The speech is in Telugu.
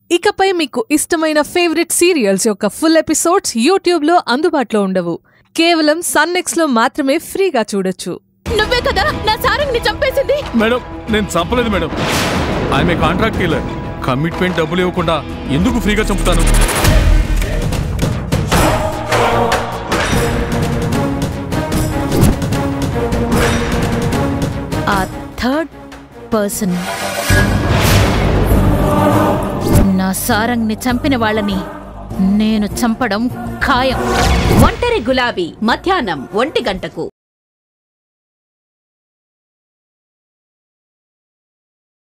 ఇకపై మీకు ఇష్టమైన ఫేవరెట్ సీరియల్స్ యొక్క ఫుల్ ఎపిసోడ్స్ యూట్యూబ్లో అందుబాటులో ఉండవు కేవలం సన్నెక్స్ లో మాత్రమే ఫ్రీగా చూడొచ్చు నువ్వే కదా నా సారంగ్ని చంపేసింది మేడం నేను చంపలేదు మేడం ఆమె కాంట్రాక్ట్ కిల్లర్ కమిట్మెంట్ డబ్బులు ఇవ్వకుండా ఎందుకు ఫ్రీగా చంపుతాను ఆ థర్డ్ పర్సన్ నా సారంగ్ని చంపిన వాళ్ళని నేను చంపడం ఖాయం ఒంటరి గులాబీ మధ్యాహ్నం ఒంటి గంటకు